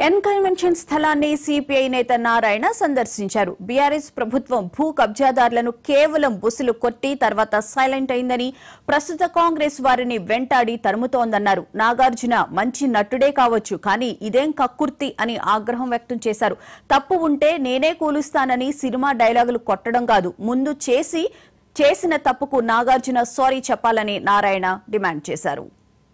N convention స్థలాన్ని CPI నేత నారాయణ సందర్శించారు బీఆర్ఎస్ ప్రభుత్వం భూ కబ్జాదారులను కేవలం బుసులు కొట్టి తర్వాత సైలెంట్ అయిందని ప్రస్తుత కాంగ్రెస్ వారిని వెంటాడి తరుముతోందన్నారు నాగార్జున మంచి నటుడే కావచ్చు కానీ ఇదేం కక్కుర్తి అని ఆగ్రహం వ్యక్తం చేశారు తప్పు ఉంటే నేనే కూలుస్తానని సినిమా డైలాగులు కొట్టడం కాదు ముందు చేసి చేసిన తప్పుకు నాగార్జున సారీ చెప్పాలని నారాయణ డిమాండ్ చేశారు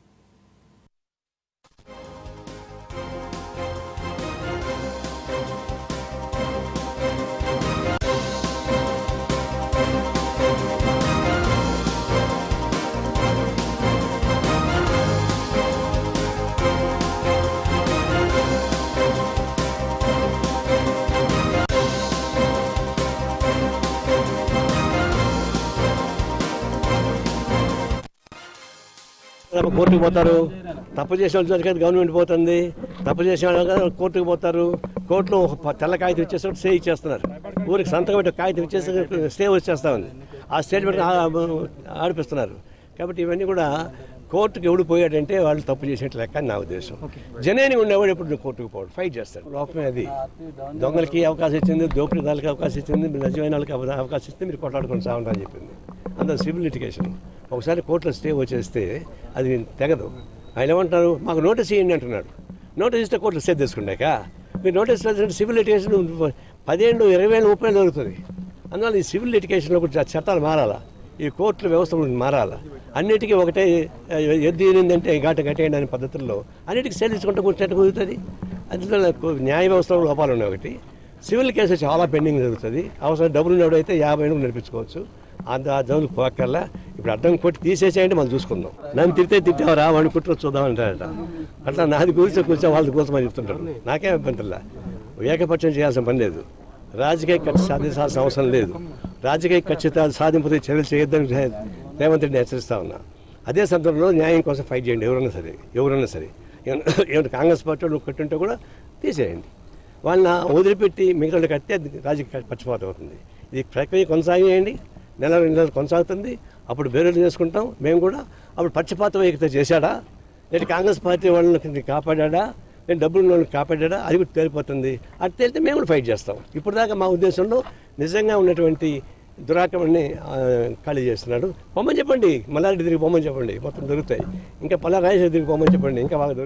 ఏమో కోర్టుకు పోతారు తప్పు చేసిన వాళ్ళు జరిగేది గవర్నమెంట్ పోతుంది తప్పు చేసిన వాళ్ళు కదా కోర్టుకు పోతారు కోర్టులో ఒక ప- తెల్ల కాగితం ఇచ్చేసి స్టే ఇచ్చేస్తున్నారు ఊరికి సంతకం పెట్టి కాగితం ఇచ్చేసి స్టే వచ్చేస్తా ఉంది ఆ స్టేట్మెంట్ ఆడిపిస్తున్నారు కాబట్టి ఇవన్నీ కూడా కోర్టుకు ఎవడు పోయాడంటే వాళ్ళు తప్పు చేసినట్టు లెక్క అని నా ఉద్దేశం జనేని ఉండేవాడు ఎప్పుడు కోర్టుకు పోవడం ఫైట్ చేస్తాడు లోపమే అది దొంగలకి అవకాశం ఇచ్చింది దోపిడీదారులకి అవకాశం ఇచ్చింది మీరు నిజమైన వాళ్ళకి అవ- అవకాశం ఇస్తే మీరు కొట్లాడుకొని సాగుంటారని చెప్పింది అందులో సివిల్ లిటిగేషన్ ఒకసారి కోర్టులో స్టే వచ్చేస్తే అది తెగదు ఆయన ఏమంటారు మాకు నోటీస్ ఇవ్వండి అంటున్నాడు నోటీస్ ఇస్తే కోర్టులో స్టే తీసుకున్నాక మీరు నోటీస్ ఇస్తే సివిల్ లిటిగేషన్ పదిహేను ఇరవై వేలు ముప్పై వేలు దొరుకుతుంది అందువల్ల ఈ సివిల్ లిటిగేషన్లో కూడా చట్టాలు మారాలా ఈ కోర్టుల వ్యవస్థ కూడా మారాలా అన్నిటికీ ఒకటే ఎద్దు ఏనిందంటే ఘాట కట్టేయండి అనే పద్ధతుల్లో అన్నిటికీ సేలించుకుంటూ కూర్చున్నట్టు కుదురుతుంది అందువల్ల కో- న్యాయ వ్యవస్థలో లోపాలు ఉన్నాయి ఒకటి సివిల్ కేసు చాలా పెండింగ్ జరుగుతుంది అవసరం డబ్బులు ఉన్నప్పుడైతే యాభై ఏళ్ళు నడిపించుకోవచ్చు అంత ఆ జోలికి పోకల్లా ఇప్పుడు అడ్డం కొట్టి తీసేసేయండి మనం చూసుకుందాం నన్ను తిడితే తిట్టావరా వాడిని కుట్ర చూద్దాం అంటారట అట్లా నాది కూర్చో కూర్చో వాళ్ళ కోసం అని చెప్తుంటారు నాకేం ఇబ్బందిలా ఏకపక్షం చేయాల్సిన పని లేదు రాజకీయ కక్ష సాధించాల్సిన అవసరం లేదు రాజకీయ ఖచ్చితాలు సాధింపుతో చర్యలు చేయొద్దని రే- రేవంత్ రెడ్డి హెచ్చరిస్తా ఉన్నా అదే సందర్భంలో న్యాయం కోసం ఫైట్ చేయండి ఎవరైనా సరే ఎవరైనా సరే ఏమన్నా ఏమన్నా కాంగ్రెస్ పార్టీ వాళ్ళు కొట్టుంటే కూడా తీసేయండి వాళ్ళని వదిలిపెట్టి మిగతా కడితే అది రాజకీయ పక్షపాతం అవుతుంది ఇది ప్రక్రియ కొనసాగేయండి నెల రెండు నెలలు కొనసాగుతుంది అప్పుడు బేరేలు చేసుకుంటాం మేము కూడా అప్పుడు పక్షపాతం ఏకైతే చేశాడా లేదా కాంగ్రెస్ పార్టీ వాళ్ళని కాపాడా నేను డబ్బులు ఉన్న వాళ్ళని కాపాడా అది కూడా తేలిపోతుంది అది తేలితే మేము కూడా ఫైట్ చేస్తాం ఇప్పుడు దాకా మా ఉద్దేశంలో నిజంగా ఉన్నటువంటి దురాక్రమణని ఆ, ఖాళీ చేస్తున్నాడు పొమ్మని చెప్పండి మల్లారెడ్డి తిరిగి పొమ్మని చెప్పండి మొత్తం దొరుకుతాయి ఇంకా పల్లా రాజేశ్వరి తిరిగి పొమ్మని చెప్పండి ఇంకా బాగా దొరుకుతాయి